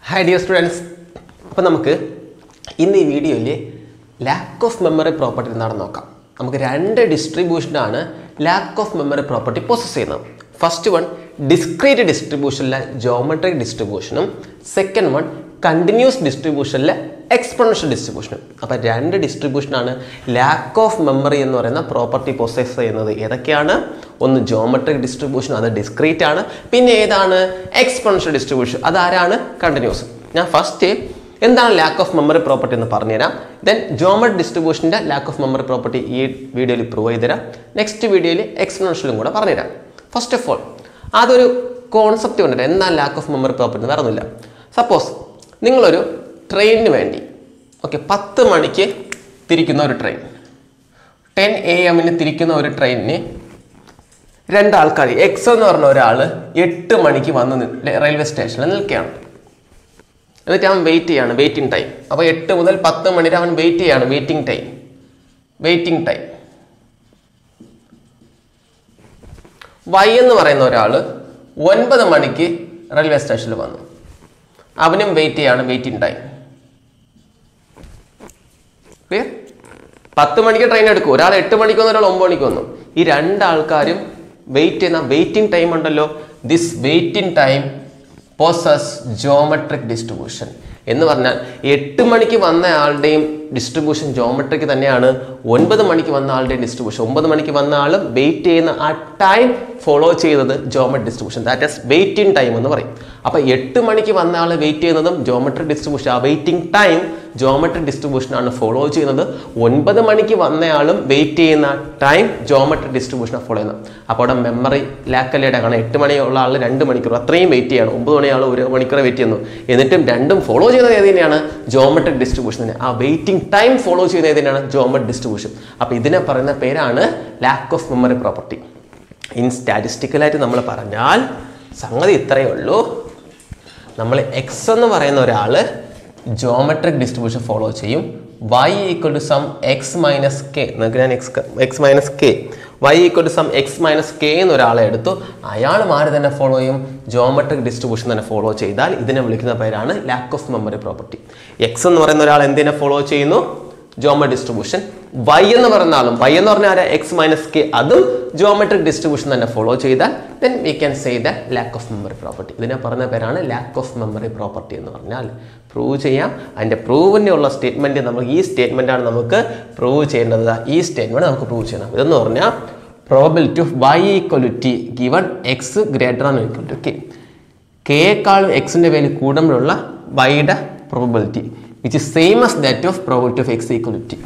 hi dear students അപ്പോൾ നമുക്ക് ഇന്ന് ഈ വീഡിയോയിൽ ലാക്ക് ഓഫ് മെമ്മറി പ്രോപ്പർട്ടി എന്താണെന്ന് നോക്കാം നമുക്ക് രണ്ട് ഡിസ്ട്രിബ്യൂഷനാണ് lack of memory property process ചെയ്യുന്നത് ഫസ്റ്റ് വൺ ഡിസ്ക്രീറ്റ് ഡിസ്ട്രിബ്യൂഷനിലെ ജോമെട്രിക് ഡിസ്ട്രിബ്യൂഷനും സെക്കൻഡ് വൺ കണ്ടിന്യൂസ് ഡിസ്ട്രിബ്യൂഷനിലെ എക്സ്പൊണൻഷ്യൽ ഡിസ്ട്രിബ്യൂഷനും അപ്പോൾ രണ്ട് ഡിസ്ട്രിബ്യൂഷനാണ് ലാക്ക് ഓഫ് മെമ്മറി എന്ന് പറയുന്ന പ്രോപ്പർട്ടി പൊസസ് ചെയ്യുന്നത് ഏതൊക്കെയാണ് ഒന്ന് ജോമെട്രിക് ഡിസ്ട്രിബ്യൂഷൻ അത് ഡിസ്ക്രീറ്റ് ആണ് പിന്നെ ഏതാണ് എക്സ്പൊണൻഷ്യൽ ഡിസ്ട്രിബ്യൂഷൻ അതാരാണ് കണ്ടിന്യൂസ് ഞാൻ ഫസ്റ്റ് എന്താണ് ലാക്ക് ഓഫ് മെമ്മറി പ്രോപ്പർട്ടി എന്ന് പറഞ്ഞുതരാം ദെൻ ജോമെട്രിക് ഡിസ്ട്രിബ്യൂഷൻ്റെ ലാക്ക് ഓഫ് മെമ്മറി പ്രോപ്പർട്ടി ഈ വീഡിയോയിൽ പ്രൂവ് ചെയ്തുതരാം നെക്സ്റ്റ് വീഡിയോയിൽ എക്സ്പൊണൻഷ്യലും കൂടെ പറഞ്ഞുതരാം ഫസ്റ്റ് ഓഫ് ഓൾ അതൊരു കോൺസെപ്റ്റ് കൊണ്ടിട്ട് എന്താണ് ലാക്ക് ഓഫ് മെമ്മറി പ്രോപ്പർട്ടി വേറെ ഒന്നുമില്ല സപ്പോസ് നിങ്ങളൊരു ട്രെയിനിന് വേണ്ടി ഓക്കെ പത്ത് മണിക്ക് തിരിക്കുന്ന ഒരു ട്രെയിൻ ടെൻ എ എമ്മിന് തിരിക്കുന്ന ഒരു ട്രെയിനിന് രണ്ടാൾക്കാർ എക്സ് എന്ന് പറഞ്ഞ ഒരാൾ എട്ട് മണിക്ക് വന്ന് നി- റെയിൽവേ സ്റ്റേഷനിൽ നിൽക്കുകയാണ് എന്നിട്ട് അവൻ വെയിറ്റ് ചെയ്യാണ് വെയിറ്റിംഗ് ടൈം അപ്പോൾ എട്ട് മുതൽ പത്ത് മണി വരെ അവൻ വെയിറ്റ് ചെയ്യാണ് waiting time waiting time Y എന്ന് പറയുന്ന ഒരാൾ ഒൻപത് മണിക്ക് റെയിൽവേ സ്റ്റേഷനിൽ വന്നു അവനും വെയിറ്റ് ചെയ്യാണ് വെയിറ്റിംഗ് ടൈം ക്ലിയർ പത്ത് മണിക്ക് ട്രെയിൻ എടുക്കും ഒരാൾ എട്ട് മണിക്ക് വന്നു ഒരാൾ ഒമ്പത് മണിക്ക് വന്നു ഈ രണ്ടാൾക്കാരും വെയിറ്റ് ചെയ്യുന്ന വെയിറ്റിംഗ് ടൈം ഉണ്ടല്ലോ this waiting time possess geometric distribution എന്ന് പറഞ്ഞാൽ എട്ട് മണിക്ക് വന്ന ആളുടെയും ഡിസ്ട്രിബ്യൂഷൻ ജോമെട്രിക് തന്നെയാണ് ഒൻപത് മണിക്ക് വന്ന ആളുടെയും ഡിസ്ട്രിബ്യൂഷൻ ഒമ്പത് മണിക്ക് വന്ന ആളും വെയിറ്റ് ചെയ്യുന്ന ആ ടൈം ഫോളോ ചെയ്തത് geometric distribution that is waiting time എന്ന് പറയും അപ്പോൾ എട്ട് മണിക്ക് വന്ന ആൾ വെയിറ്റ് ചെയ്യുന്നതും ജോമെട്രിക് ഡിസ്ട്രിബ്യൂഷൻ ആ വെയിറ്റിംഗ് ടൈം ജോമെട്രിക് ഡിസ്ട്രിബ്യൂഷൻ ആണ് ഫോളോ ചെയ്യുന്നത് ഒൻപത് മണിക്ക് വന്നയാളും വെയിറ്റ് ചെയ്യുന്ന ടൈം ജോമെട്രിക് ഡിസ്ട്രിബ്യൂഷൻ ഫോളോ ചെയ്യുന്നത് അപ്പോൾ അവിടെ മെമ്മറി ലാക്കല്ലേടെ കാരണം എട്ട് മണിയുള്ള ആൾ രണ്ട് മണിക്കൂർ അത്രയും വെയിറ്റ് ചെയ്യണം ഒമ്പത് മണിയാൾ ഒരു മണിക്കൂർ വെയിറ്റ് ചെയ്യുന്നു എന്നിട്ടും രണ്ടും ഫോളോ ചെയ്യുന്നത് ഏത് തന്നെയാണ് ജോമെട്രിക് ഡിസ്ട്രിബ്യൂഷൻ തന്നെ ആ വെയിറ്റിംഗ് ടൈം ഫോളോ ചെയ്യുന്നത് ഏത് തന്നെയാണ് ജോമെട്രിക് ഡിസ്ട്രിബ്യൂഷൻ അപ്പോൾ ഇതിനെ പറയുന്ന പേരാണ് lack of memory property in സ്റ്റാറ്റിസ്റ്റിക്കലായിട്ട് നമ്മൾ പറഞ്ഞാൽ സംഗതി ഇത്രയേ ഉള്ളൂ നമ്മൾ എക്സ് എന്ന് പറയുന്ന ഒരാൾ ജോമെട്രിക് ഡിസ്ട്രിബ്യൂഷൻ ഫോളോ ചെയ്യും Y equal to some X minus K നിങ്ങൾക്ക് ഞാൻ X X minus K Y equal to some X minus K എന്ന് ഒരാളെ എടുത്തു അയാൾ ആര് തന്നെ ഫോളോ ചെയ്യും ജോമെട്രിക് ഡിസ്ട്രിബ്യൂഷൻ തന്നെ ഫോളോ ചെയ്താൽ ഇതിനെ വിളിക്കുന്ന പേരാണ് lack of memory property X എന്ന് പറയുന്ന ഒരാൾ എന്തിനെ ഫോളോ ചെയ്യുന്നു ജോമെട്രിക് ഡിസ്ട്രിബ്യൂഷൻ വൈ എന്ന് പറയുന്ന ആളും വൈ എന്ന് പറഞ്ഞാൽ ആരാ എക്സ് മൈനസ് കെ അതും ജോമെട്രിക് ഡിസ്ട്രിബ്യൂഷൻ തന്നെ ഫോളോ ചെയ്താൽ then we can say the lack of memory property ഇതിനെ പറഞ്ഞ പേരാണ് ലാക്ക് ഓഫ് മെമ്മറി പ്രോപ്പർട്ടി എന്ന് പറഞ്ഞാൽ പ്രൂവ് ചെയ്യാം അതിൻ്റെ പ്രൂവിൻ്റെ ഉള്ള സ്റ്റേറ്റ്മെൻറ്റ് നമുക്ക് ഈ സ്റ്റേറ്റ്മെൻറ്റാണ് നമുക്ക് പ്രൂവ് ചെയ്യേണ്ടത് ദാ ഈ സ്റ്റേറ്റ്മെൻറ്റ് നമുക്ക് പ്രൂവ് ചെയ്യണം ഇതെന്ന് പറഞ്ഞാൽ probability of Y equal T given X greater than equal to K കെയേക്കാളും എക്സിൻ്റെ വാല്യൂ കൂടുമ്പോഴുള്ള വൈയുടെ probability which is same as that of probability of X equal T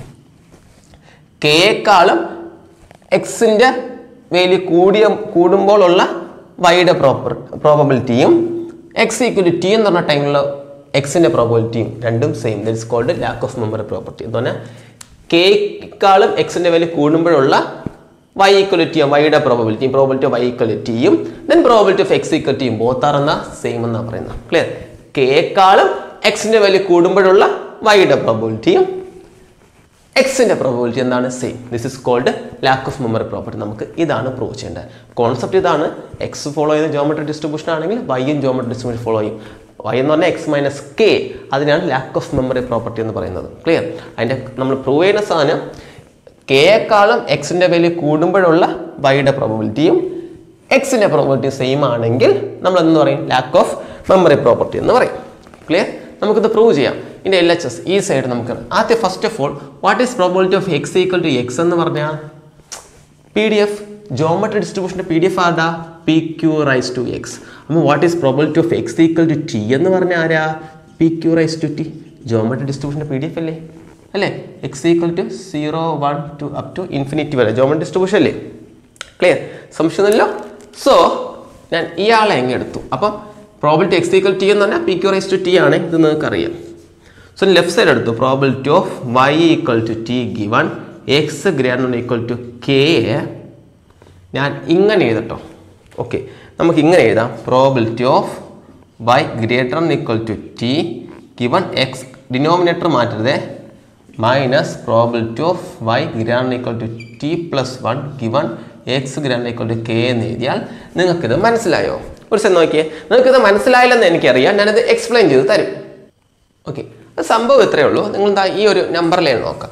കെയേക്കാളും എക്സിൻ്റെ വാല്യൂ കൂടിയ കൂടുമ്പോഴുള്ള വൈയുടെ പ്രോപ്പർ പ്രോബബിലിറ്റിയും എക്സ് ഈക്വൽ ടു ടി എന്ന് പറഞ്ഞ ടൈമിലുള്ള എക്സിൻ്റെ പ്രോബിലിറ്റിയും രണ്ടും same that is called lack of memory property എന്ന് പറഞ്ഞാൽ കെക്കാളും എക്സിൻ്റെ വാല്യൂ കൂടുമ്പോഴുള്ള വൈ ഈക്വലിറ്റിയും വൈയുടെ പ്രോബിലിറ്റിയും പ്രോബിലിറ്റി ഓഫ് വൈ ഈക്വലിറ്റിയും ദെൻ പ്രോബിലിറ്റി ഓഫ് എക്സ് ഈക്വലിറ്റിയും ബോത്ത് ആർ എന്ന സെയിം എന്നാണ് പറയുന്നത് ക്ലിയർ കെക്കാളും എക്സിൻ്റെ വാല്യൂ കൂടുമ്പോഴുള്ള വൈയുടെ പ്രോബിലിറ്റിയും എക്സിൻ്റെ പ്രോബിലിറ്റി എന്താണ് same this is called lack of memory property നമുക്ക് ഇതാണ് പ്രൂവ് ചെയ്യേണ്ടത് കോൺസെപ്റ്റ് ഇതാണ് എക്സ് ഫോളോ ചെയ്യുന്ന ജോമെട്രി ഡിസ്ട്രിബ്യൂഷൻ ആണെങ്കിൽ വൈയും ജോമെട്രി ഡിസ്ട്രിബ്യൂഷൻ ഫോളോ ചെയ്യും വൈ എന്ന് പറഞ്ഞാൽ എക്സ് മൈനസ് കെ അതിനാണ് ലാക്ക് ഓഫ് മെമ്മറി പ്രോപ്പർട്ടി എന്ന് പറയുന്നത് ക്ലിയർ അതിൻ്റെ നമ്മൾ പ്രൂവ് ചെയ്യുന്ന സാധനം കെയേക്കാളും എക്സിൻ്റെ വാല്യൂ കൂടുമ്പോഴുള്ള വൈയുടെ പ്രോബിലിറ്റിയും എക്സിൻ്റെ പ്രോബിലിറ്റി സെയിം ആണെങ്കിൽ നമ്മൾ എന്ന് പറയും ലാക്ക് ഓഫ് മെമ്മറി പ്രോപ്പർട്ടി എന്ന് പറയും ക്ലിയർ നമുക്കിത് പ്രൂവ് ചെയ്യാം ഇതിൻ്റെ എൽ എച്ച് എസ് ഈ സൈഡ് നമുക്ക് ആദ്യം first of all what is probability of X equal to X എന്ന് പറഞ്ഞാൽ പി ഡി എഫ് ജോമെട്രി ഡിസ്ട്രിബ്യൂഷൻ്റെ പി ഡി എഫ് ആരുടെ P Q raise to X അപ്പോൾ what is probability of X equal to T എന്ന് പറഞ്ഞാൽ ആരാ P Q raise to T geometry ഡിസ്ട്രിബ്യൂഷൻ്റെ P D F അല്ലേ അല്ലേ X equal to zero one two up to infinity വരെ geometry distribution അല്ലേ clear സംശയമൊന്നുമില്ലോ സോ ഞാൻ ഇയാളെ എങ്ങനെ എടുത്തു അപ്പം പ്രോബിലിറ്റി എക്സ് ഈക്വൽ ടി എന്ന് പറഞ്ഞാൽ P Q raise to T ആണ് ഇത് നിങ്ങൾക്ക് അറിയാം സോ ലെഫ്റ്റ് സൈഡ് എടുത്തു probability of Y equal to T given X greater equal to K ഞാൻ ഇങ്ങനെ എഴുതട്ടോ ഓക്കെ നമുക്ക് ഇങ്ങനെ എഴുതാം probability of Y greater equal to T given X denominator മാറ്റരുതേ minus probability of Y greater equal to T plus one given X greater equal to K എന്ന് എഴുതിയാൽ നിങ്ങൾക്കിത് മനസ്സിലായോ ഒരു സെൻ നോക്കിയേ നിങ്ങൾക്കിത് മനസ്സിലായില്ലെന്ന് എനിക്കറിയാം ഞാനത് എക്സ്പ്ലെയിൻ ചെയ്ത് തരും ഓക്കെ സംഭവം ഇത്രയേ ഉള്ളൂ നിങ്ങൾ എന്താ ഈ ഒരു നമ്പറിലേക്ക് നോക്കാം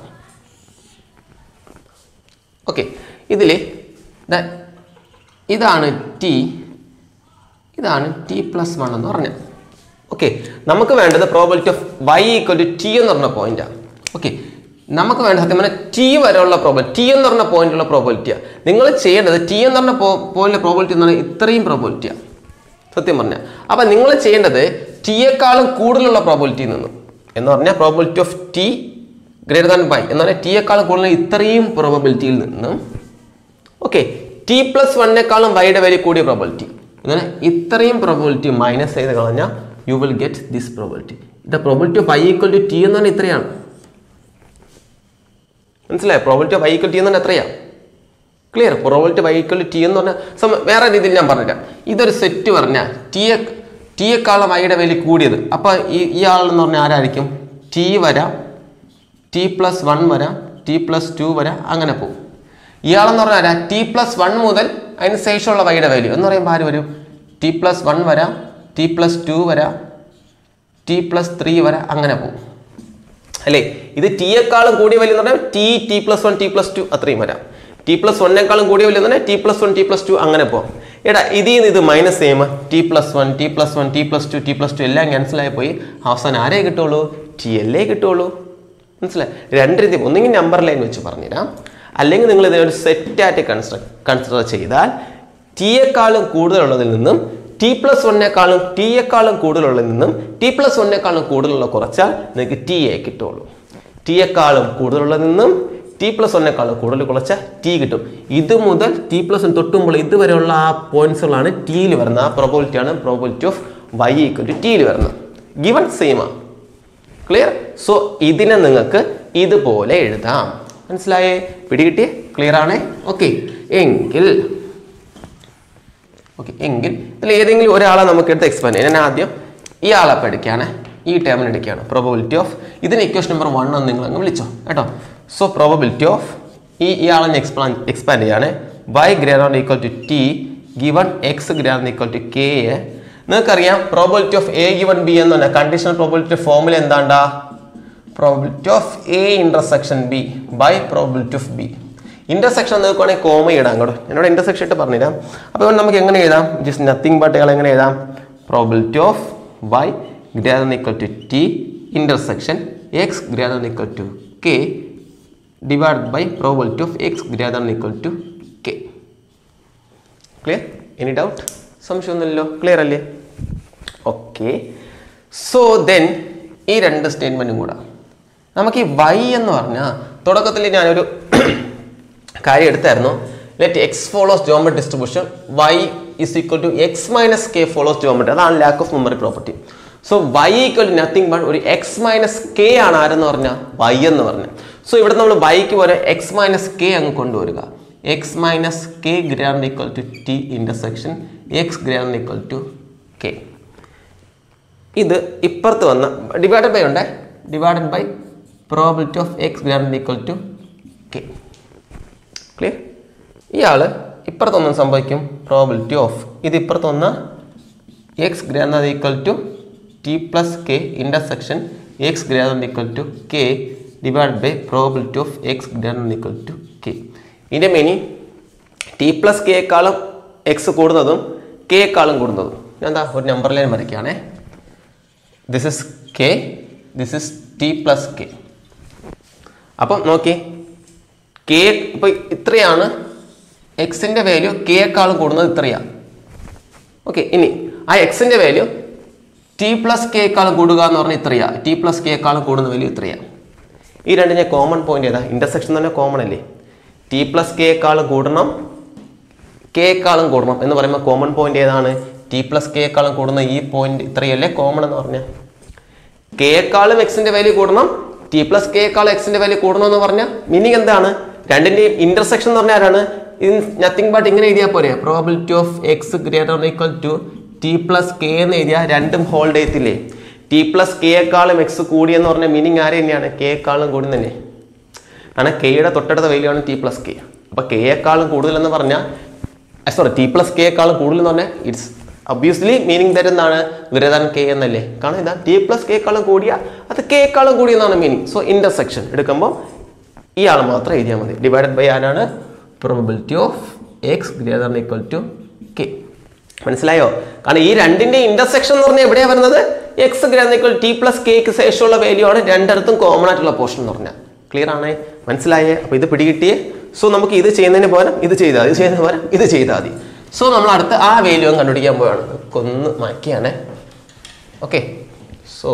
ഓക്കെ ഇതിൽ ഇതാണ് ടി ഇതാണ് ടി പ്ലസ് വൺ എന്ന് പറഞ്ഞത് ഓക്കെ നമുക്ക് വേണ്ടത് probability of Y equal to T എന്ന് പറഞ്ഞ പോയിന്റാണ് ഓക്കെ നമുക്ക് വേണ്ട സത്യം പറഞ്ഞാൽ ടി വരെയുള്ള പ്രോബിലിറ്റി ടി എന്ന് പറഞ്ഞ പോയിന്റുള്ള പ്രോബിലിറ്റിയാണ് നിങ്ങൾ ചെയ്യേണ്ടത് ടി എന്ന് പറഞ്ഞ പോയിന്റിലെ പ്രോബിലിറ്റി എന്ന് പറഞ്ഞാൽ ഇത്രയും പ്രോബിലിറ്റിയാണ് സത്യം പറഞ്ഞാൽ അപ്പം നിങ്ങൾ ചെയ്യേണ്ടത് ടിയേക്കാളും കൂടുതലുള്ള പ്രോബിലിറ്റിയിൽ നിന്നും എന്ന് പറഞ്ഞാൽ probability of T greater than by എന്ന് പറഞ്ഞാൽ ടിയേക്കാളും കൂടുതൽ ഇത്രയും പ്രോബിലിറ്റിയിൽ നിന്നും ഓക്കെ ടി പ്ലസ് വണ്ണേക്കാളും വൈയുടെ വാല്യൂ കൂടിയ പ്രോബിലിറ്റി അങ്ങനെ ഇത്രയും പ്രോബിലിറ്റി മൈനസ് ചെയ്ത് കളഞ്ഞാൽ you will get this probability the probability of I equal to T എന്ന് പറഞ്ഞാൽ ഇത്രയാണ് മനസ്സിലായോ probability of I equal T എന്ന് പറഞ്ഞാൽ എത്രയാണ് clear probability of I equal to T എന്ന് പറഞ്ഞാൽ സമ വേറെ രീതിയിൽ ഞാൻ പറഞ്ഞുതരാം ഇതൊരു സെറ്റ് പറഞ്ഞാൽ ടിയെ ടിയെക്കാളും ഐയുടെ വാല്യൂ കൂടിയത് അപ്പോൾ ഈ ഈ ആളെന്ന് പറഞ്ഞാൽ ആരായിരിക്കും ടി വരാം ടി പ്ലസ് വൺ വരാം ടി പ്ലസ് ടു വരാം അങ്ങനെ പോകും ഇയാളെന്ന് പറഞ്ഞാൽ ആരാ ടി പ്ലസ് വൺ മുതൽ അതിന് ശേഷമുള്ള വൈയുടെ വാല്യൂ എന്ന് പറയുമ്പോൾ ആര് വരും ടി പ്ലസ് വൺ വരാം ടി പ്ലസ് ടു വരാം ടി പ്ലസ് ത്രീ വരാം അങ്ങനെ പോകും അല്ലേ ഇത് ടിയേക്കാളും കൂടിയ വലിയ എന്ന് പറഞ്ഞാൽ T T plus one T plus two അത്രയും വരാം ടി പ്ലസ് വണ്ണേക്കാളും കൂടിയ വലിയ എന്ന് പറഞ്ഞാൽ T plus one T plus two അങ്ങനെ പോകും എടാ ഇതിൽ നിന്ന് ഇത് മൈനസ് ചെയ്യുമ്പോൾ T plus one T plus one T plus two T plus two എല്ലാം ക്യാൻസലായി പോയി അവസാനം ആരേ കിട്ടുള്ളൂ ടി എല്ലേ കിട്ടുള്ളൂ മനസ്സിലായി രണ്ട് രീതി ഒന്നെങ്കിൽ നമ്പർ ലൈൻ വെച്ച് പറഞ്ഞുതരാം അല്ലെങ്കിൽ നിങ്ങൾ ഇതിനൊരു സെറ്റായിട്ട് കൺസ്ട്രക് കൺസിഡർ ചെയ്താൽ ടിയേക്കാളും കൂടുതലുള്ളതിൽ നിന്നും ടി പ്ലസ് വണ്ണേക്കാളും ടിയേക്കാളും കൂടുതലുള്ളതിൽ നിന്നും ടി പ്ലസ് വണ്ണേക്കാളും കൂടുതലുള്ള കുറച്ചാൽ നിങ്ങൾക്ക് ടി എ കിട്ടുള്ളൂ ടിയേക്കാളും കൂടുതലുള്ളതിൽ നിന്നും ടി പ്ലസ് വണ്ണേക്കാളും കൂടുതൽ കുറച്ചാൽ ടി കിട്ടും ഇത് മുതൽ ടി പ്ലസ് തൊട്ടുമ്പോൾ ഇതുവരെയുള്ള ആ പോയിന്റ്സുകളാണ് ടിയിൽ വരുന്നത് ആ പ്രോബിലിറ്റിയാണ് probability of Y equal to ടിയിൽ വരുന്നത് ഗിവൺ സെയിമാണ് ക്ലിയർ സോ ഇതിനെ നിങ്ങൾക്ക് ഇതുപോലെ എഴുതാം മനസ്സിലായേ പിടികിട്ടിയേ ക്ലിയർ ആണേ ഓക്കെ എങ്കിൽ ഓക്കെ എങ്കിൽ ഇതിൽ ഏതെങ്കിലും ഒരാളെ നമുക്ക് എടുത്ത് എക്സ്പാൻഡ് ചെയ്യാം ഞാൻ ആദ്യം ഈ ആളെ പഠിക്കുകയാണ് ഈ ടേമിന് എടുക്കുകയാണ് പ്രോബബിലിറ്റി ഓഫ് ഇതിന് ഇക്വേഷൻ നമ്പർ വൺ എന്ന് നിങ്ങൾ അങ്ങ് വിളിച്ചോ കേട്ടോ സോ പ്രോബബിലിറ്റി ഓഫ് ഈ ഇയാളെ ഞാൻ എക്സ്പാൻ എക്സ്പാൻഡ് ചെയ്യാണ് Y greater equal to T given X greater equal to K A നിങ്ങൾക്കറിയാം probability of A given B എന്ന് പറഞ്ഞാൽ കണ്ടീഷണൽ പ്രോബിലിറ്റി ഫോമുല എന്താണ്ടാ probability of A intersection B by probability of B intersection നോക്കുവാണെങ്കിൽ comma ഇടാം കേട്ടോ എന്നോട് intersection ഇട്ട് പറഞ്ഞുതരാം അപ്പോൾ നമുക്ക് എങ്ങനെ എഴുതാം ജസ്റ്റ് നത്തിങ് ബട്ട് ഇയാൾ എങ്ങനെ എഴുതാം probability of Y greater equal to T intersection X greater equal to K divide by probability of X greater equal to K clear any doubt സംശയമൊന്നുമില്ലല്ലോ ക്ലിയർ അല്ലേ ഓക്കെ സോ ദെൻ ഈ രണ്ട് സ്റ്റേറ്റ്മെൻറ്റും കൂടെ നമുക്ക് ഈ വൈ എന്ന് പറഞ്ഞാൽ തുടക്കത്തിൽ ഞാനൊരു കാര്യം എടുത്തായിരുന്നു let X follows geometry distribution Y is equal to X minus K follows geometry അതാണ് lack of memory property so Y equal nothing but ഒരു എക്സ് മൈനസ് കെ ആണ് ആരെന്ന് പറഞ്ഞാൽ വൈ എന്ന് പറഞ്ഞാൽ സോ ഇവിടെ നമ്മൾ വൈക്ക് പോലെ എക്സ് മൈനസ് കെ അങ്ങ് കൊണ്ടുവരിക X minus K greater equal to T intersection X greater equal to K ഇത് ഇപ്പുറത്ത് വന്ന ഡിവൈഡഡ് ബൈ ഉണ്ടേ divided by probability of X greater equal to K clear ഇയാൾ ഇപ്പുറത്തൊന്നും സംഭവിക്കും പ്രോബിലിറ്റി ഓഫ് ഇത് ഇപ്പുറത്ത് വന്ന X greater equal to T plus K intersection X greater equal to K divide by probability of X greater equal to K ഇതിൻ്റെ meaning T plus കെക്കാളും X കൂടുന്നതും കെക്കാളും കൂടുന്നതും ഞാൻ എന്താ ഒരു നമ്പർ ലൈൻ വരയ്ക്കുകയാണേ this is K this is T plus K അപ്പം നോക്കി കെ ഇപ്പോൾ ഇത്രയാണ് എക്സിൻ്റെ വാല്യൂ കെക്കാളും കൂടുന്നത് ഇത്രയാണ് ഓക്കെ ഇനി ആ എക്സിൻ്റെ വാല്യൂ ടി പ്ലസ് കെക്കാളും കൂടുക എന്ന് പറഞ്ഞാൽ ഇത്രയാണ് ടി പ്ലസ് കെക്കാളും കൂടുന്ന വാല്യൂ ഇത്രയാണ് ഈ രണ്ടിൻ്റെ കോമൺ പോയിന്റ് ഏതാ ഇൻ്റർസെക്ഷൻ തന്നെ കോമൺ അല്ലേ ടി പ്ലസ് കെക്കാളും കൂടണം കെക്കാളും കൂടണം എന്ന് പറയുമ്പോൾ കോമൺ പോയിന്റ് ഏതാണ് ടി പ്ലസ് കെക്കാളും കൂടുന്ന ഈ പോയിന്റ് ഇത്രയല്ലേ കോമൺ എന്ന് പറഞ്ഞാൽ കെക്കാളും എക്സിന്റെ വാല്യൂ കൂടണം ടി പ്ലസ് കെക്കാളും എക്സിന്റെ വാല്യൂ കൂടണം എന്ന് പറഞ്ഞാൽ മീനിങ് എന്താണ് രണ്ടിന്റെയും ഇന്റർസെക്ഷൻ എന്ന് പറഞ്ഞാൽ ആരാണ് നത്തിങ് ബട്ട് ഇങ്ങനെ എഴുതിയാൽ പോരെ probability of X greater equal to T plus K എന്ന് എഴുതിയാൽ രണ്ടും ഹോൾഡ് ചെയ്യത്തില്ലേ ടി പ്ലസ് കെക്കാളും എക്സ് കൂടിയെന്ന് പറഞ്ഞ മീനിങ് ആരെ തന്നെയാണ് കെക്കാളും കൂടി തന്നെ കാരണം കെയുടെ തൊട്ടടുത്ത വാല്യൂ ആണ് ടി പ്ലസ് കെ അപ്പോൾ കെയേക്കാളും കൂടുതലെന്ന് പറഞ്ഞാൽ സോറി ടി പ്ലസ് കെയേക്കാളും കൂടുതൽ എന്ന് പറഞ്ഞാൽ ഇറ്റ്സ് ഒബ്വിയസ്ലി മീനിങ് തരുന്നതാണ് ഗ്രേറ്റർ ദാൻ കെ എന്നല്ലേ കാരണം ഇതാ ടി പ്ലസ് കേക്കാളും കൂടിയ അത് കേക്കാളും കൂടിയെന്നാണ് മീനിങ് സോ ഇന്റർസെക്ഷൻ എടുക്കുമ്പോൾ ഇയാൾ മാത്രം എഴുതിയാൽ മതി ഡിവൈഡഡ് ബൈ ആരാണ് probability of X greater than equal to K മനസ്സിലായോ കാരണം ഈ രണ്ടിന്റെ ഇന്റർസെക്ഷൻ എന്ന് പറഞ്ഞാൽ എവിടെയാണ് വരുന്നത് X greater equal T plus കെക്ക് ശേഷമുള്ള വാല്യൂ ആണ് രണ്ടിടത്തും കോമൺ ആയിട്ടുള്ള പോർഷൻ എന്ന് പറഞ്ഞാൽ ക്ലിയർ ആണേ മനസ്സിലായേ അപ്പൊ ഇത് പിടികിട്ടിയേ സോ നമുക്ക് ഇത് ചെയ്യുന്നതിന് പകരം ഇത് ചെയ്താൽ മതി ഇത് ചെയ്യുന്നതിന് പകരം ഇത് ചെയ്താൽ മതി സോ നമ്മൾ അടുത്ത് ആ വാല്യൂ കണ്ടുപിടിക്കാൻ പോവാണ് കൊന്ന് മാറ്റിയാണേ ഓക്കെ സോ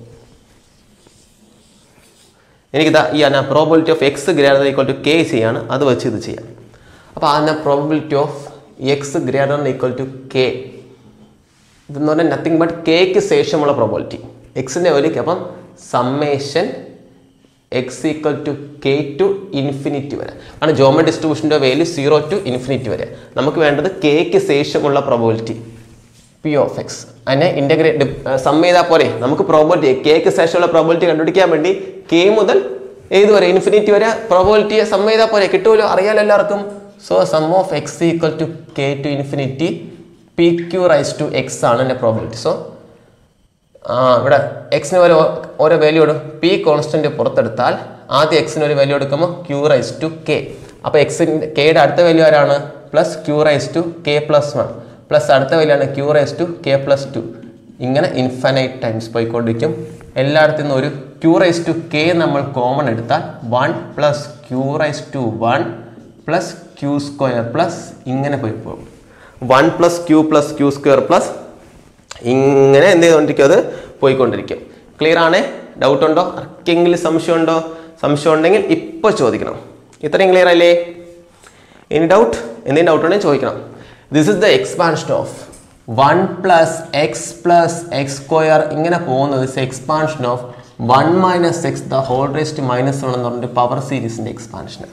എനിക്കിതാ ഈ അന probability of X greater equal to K ചെയ്യാണ് അത് വെച്ച് ഇത് ചെയ്യാം അപ്പോൾ അതിൻ്റെ probability of X greater equal to K ഇതെന്ന് പറഞ്ഞാൽ നത്തിങ് ബട്ട് കെക്ക് ശേഷമുള്ള പ്രോബിലിറ്റി എക്സിൻ്റെ വാല്യൂക്ക് അപ്പം summation X equal to K to infinity വരെ കാരണം ജോമ ഡിസ്ട്രിബ്യൂഷൻ്റെ വാല്യൂ സീറോ ടു ഇൻഫിനിറ്റി വരെ നമുക്ക് വേണ്ടത് കെക്ക് ശേഷമുള്ള പ്രോബിലിറ്റി പി ഓഫ് എക്സ് അതിനെ ഇൻ്റഗ്രേറ്റ് സം ചെയ്താൽ പോരെ നമുക്ക് പ്രോബിലിറ്റി കെക്ക് ശേഷമുള്ള പ്രോബിലിറ്റി കണ്ടുപിടിക്കാൻ വേണ്ടി കെ മുതൽ ഏത് വരെ ഇൻഫിനിറ്റി വരെ പ്രോബിലിറ്റിയെ സം ചെയ്താൽ പോരെ കിട്ടുമല്ലോ അറിയാലോ എല്ലാവർക്കും so sum of X equal to K to infinity P Q raise to X ആണ് എൻ്റെ പ്രോബിലിറ്റി സോ ആ ഇവിടെ എക്സിന് ഒരു ഓരോ വാല്യൂ ഇടും പി കോൺസ്റ്റന്റ് പുറത്തെടുത്താൽ ആദ്യം എക്സിന് ഒരു വാല്യൂ എടുക്കുമ്പോൾ ക്യൂ റൈസ് ടു കെ അപ്പോൾ എക്സിൻ്റെ കെയുടെ അടുത്ത വാല്യൂ ആരാണ് plus Q raise to K plus one plus അടുത്ത വാല്യൂ ആണ് Q raise to K plus two ഇങ്ങനെ ഇൻഫനൈറ്റ് ടൈംസ് പോയിക്കൊണ്ടിരിക്കും എല്ലായിടത്തു നിന്നും ഒരു ക്യൂ റൈസ് ടു കെ നമ്മൾ കോമൺ എടുത്താൽ one plus Q raise to one plus Q square plus ഇങ്ങനെ പോയി പോകും one plus Q plus Q square plus ഇങ്ങനെ എന്ത് ചെയ്തുകൊണ്ടിരിക്കും അത് പോയിക്കൊണ്ടിരിക്കും ക്ലിയർ ആണേ ഡൗട്ട് ഉണ്ടോ ആർക്കെങ്കിലും സംശയം ഉണ്ടോ സംശയം ഉണ്ടെങ്കിൽ ഇപ്പോൾ ചോദിക്കണം ഇത്രയും ക്ലിയർ അല്ലേ എനി ഡൗട്ട് എന്തെങ്കിലും ഡൗട്ട് ഉണ്ടെങ്കിൽ ചോദിക്കണം this is the expansion of one plus X plus X square ഇങ്ങനെ പോകുന്നത് is expansion of one minus X the whole raise minus one എന്ന് പറഞ്ഞിട്ട് പവർ സീരീസിന്റെ എക്സ്പാൻഷൻ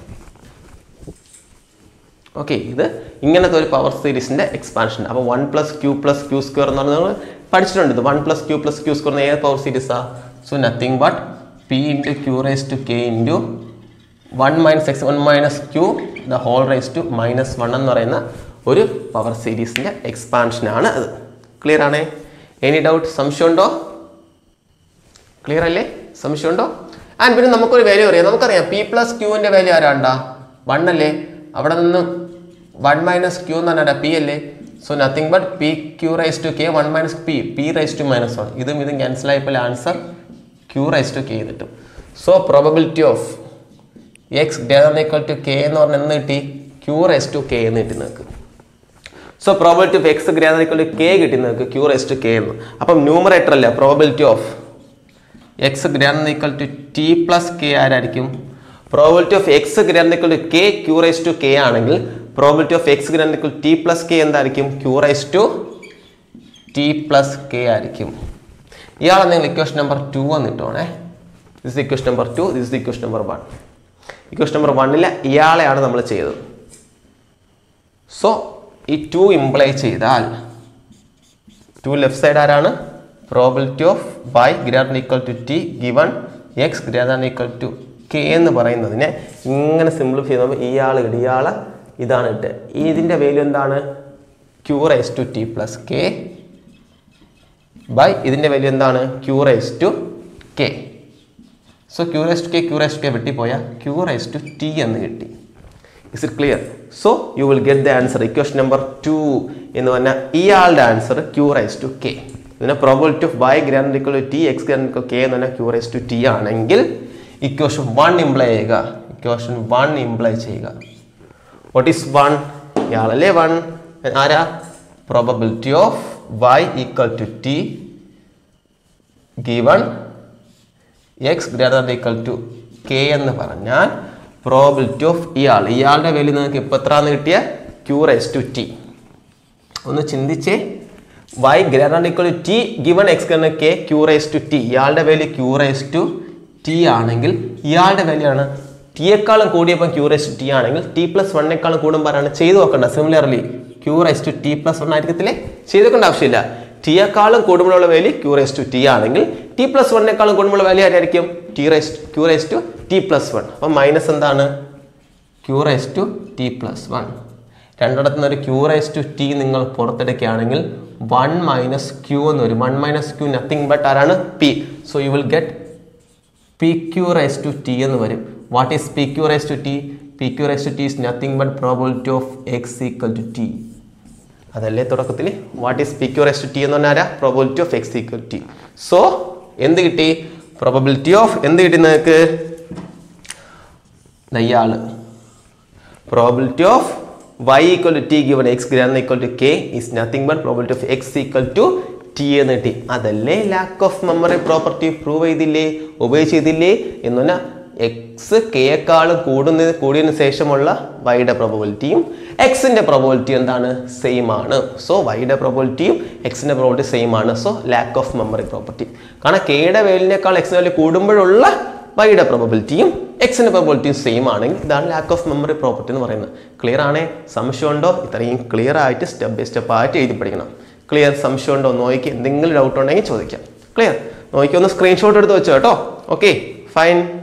ഓക്കെ ഇത് ഇങ്ങനത്തെ ഒരു പവർ സീരീസിന്റെ എക്സ്പാൻഷൻ അപ്പോൾ one plus Q plus Q square എന്ന് പറഞ്ഞാൽ നമ്മൾ പഠിച്ചിട്ടുണ്ട് ഇത് one plus Q plus Q square ഏത് പവർ സീരീസാ so nothing but P into Q raise to K into one minus X one minus Q the whole raise to minus one എന്ന് പറയുന്ന ഒരു പവർ സീരീസിന്റെ എക്സ്പാൻഷനാണ് അത് ക്ലിയർ ആണേ any doubt സംശയമുണ്ടോ clear അല്ലേ സംശയമുണ്ടോ ആൻഡ് പിന്നെ നമുക്കൊരു വാല്യൂ അറിയാം നമുക്കറിയാം പി പ്ലസ് ക്യൂവിൻ്റെ വാല്യൂ ആരാണ്ടാ വൺ അല്ലേ അവിടെ നിന്ന് വൺ മൈനസ് ക്യൂ എന്ന് പറഞ്ഞാൽ പി അല്ലേ so nothing but P Q raise to K one minus P P raise to minus one ഇതും ഇതും ക്യാൻസൽ ആയപ്പോൾ answer Q raise to K കിട്ടും so probability of X greater equal to K എന്ന് പറഞ്ഞാൽ എന്ന് കിട്ടി Q raise to K എന്ന് കിട്ടി നിങ്ങൾക്ക് so probability of X greater equal to K കിട്ടി നിങ്ങൾക്ക് ക്യൂ റൈസ് ടു കെ എന്ന് അപ്പം ന്യൂമറേറ്റർ അല്ല probability of X greater equal to T plus K ആരായിരിക്കും probability of X greater equal to K Q raise to K ആണെങ്കിൽ probability of X greater equal T plus K എന്തായിരിക്കും Q raise to T plus K ആയിരിക്കും ഇയാളെ നിങ്ങൾ equation number two എന്ന് ഇട്ടോണേ this equation number two this equation number one equation number വണ്ണിലെ ഇയാളെയാണ് നമ്മൾ ചെയ്തത് സോ ഈ ടു ഇംപ്ലൈ ചെയ്താൽ ടു ലെഫ്റ്റ് സൈഡ് ആരാണ് probability of Y greater equal to T given X greater equal to K എന്ന് പറയുന്നതിനെ ഇങ്ങനെ സിംപ്ലിഫൈ ചെയ്യുമ്പോൾ ഇയാൾ ഇടും ഇയാൾ ഇതാണ് ഇട്ട് ഇതിൻ്റെ വാല്യൂ എന്താണ് Q raise to T plus K by ഇതിൻ്റെ വാല്യൂ എന്താണ് Q raise to K so Q raise to K Q raise to K വെട്ടിപ്പോയാൽ ക്യൂ റൈസ് ടു ടി എന്ന് കിട്ടി is it clear so you will get the answer equation number two എന്ന് പറഞ്ഞാൽ ഇയാളുടെ answer Q raise to K ഇതിനെ probability of Y greater equal T X greater equal K എന്ന് പറഞ്ഞാൽ Q raise to T ആണെങ്കിൽ equation one imply ചെയ്യുക equation one imply ചെയ്യുക what is one ഇയാളല്ലേ വൺ ആരാ probability of Y equal to T given X greater equal to K എന്ന് പറഞ്ഞാൽ probability of ഇയാൾ ഇയാളുടെ വാല്യൂ നിങ്ങൾക്ക് ഇപ്പം എത്രയാന്ന് കിട്ടിയ ക്യൂ റൈസ് ടു ടി ഒന്ന് ചിന്തിച്ചേ Y greater equal to T given X greater K Q raise to T ഇയാളുടെ value Q raise to T ആണെങ്കിൽ ഇയാളുടെ വാല്യൂ ആണ് ടിയേക്കാളും കൂടിയപ്പോൾ ക്യൂ റൈസ് ടു ടി ആണെങ്കിൽ ടി പ്ലസ് വണ്ണേക്കാളും കൂടുമ്പോഴാണ് ചെയ്തു നോക്കേണ്ട similarly Q raise to T plus one ആയിരിക്കത്തില്ലേ ചെയ്ത് നോക്കേണ്ട ആവശ്യമില്ല ടിയേക്കാളും കൂടുമ്പോഴുള്ള value Q raise to T ആണെങ്കിൽ ടി പ്ലസ് വണ്ണേക്കാളും കൂടുമ്പോഴുള്ള വാല്യൂ ആരായിരിക്കും T raise Q raise to T plus one അപ്പം മൈനസ് എന്താണ് Q raise to T plus one രണ്ടിടത്തു നിന്ന് ഒരു ക്യൂ റൈസ് ടു ടി നിങ്ങൾ പുറത്തെടുക്കുകയാണെങ്കിൽ വൺ മൈനസ് ക്യൂ എന്ന് വരും one minus Q nothing but ആരാണ് P so you will get P Q raise to T എന്ന് വരും what is P Q raise to T P Q raise to T is nothing but probability of X equal to T അതല്ലേ തുടക്കത്തിൽ what is P Q raise to T എന്ന് പറഞ്ഞാൽ probability of X equal T so എന്ത് കിട്ടി probability of എന്ത് കിട്ടി നിങ്ങൾക്ക് ഇയാള് probability of y equal to T given X greater equal to K is nothing but probability of X equal to T എന്ന് കിട്ടി അതല്ലേ lack of memory property prove ചെയ്തില്ലേ ഉപയോഗിച്ച് ചെയ്തില്ലേ എന്ന് പറഞ്ഞാൽ എക്സ് കെയേക്കാളും കൂടുന്ന കൂടിയതിന് ശേഷമുള്ള വൈയുടെ പ്രോബിലിറ്റിയും എക്സിന്റെ പ്രോബിലിറ്റി എന്താണ് സെയിം ആണ് സോ വൈയുടെ പ്രോബിലിറ്റിയും എക്സിന്റെ പ്രോബിലിറ്റി സെയിം ആണ് so lack of memory property കാരണം കെയുടെ വേലിനേക്കാൾ എക്സിന് വാല്യൂ കൂടുമ്പോഴുള്ള വൈയുടെ പ്രോബിലിറ്റിയും എക്സിന്റെ പ്രോബിലിറ്റിയും സെയിം ആണെങ്കിൽ ഇതാണ് ലാക്ക് ഓഫ് മെമ്മറി പ്രോപ്പർട്ടി എന്ന് പറയുന്നത് ക്ലിയർ ആണേ സംശയമുണ്ടോ ഇത്രയും ക്ലിയർ ആയിട്ട് സ്റ്റെപ്പ് ബൈ സ്റ്റെപ്പ് ആയിട്ട് എഴുതി പഠിക്കണം ക്ലിയർ സംശയമുണ്ടോ നോക്കി എന്തെങ്കിലും ഡൗട്ട് ഉണ്ടെങ്കിൽ ചോദിക്കാം ക്ലിയർ നോക്കി ഒന്ന് സ്ക്രീൻഷോട്ട് എടുത്ത് വെച്ചോ കേട്ടോ ഓക്കെ ഫൈൻ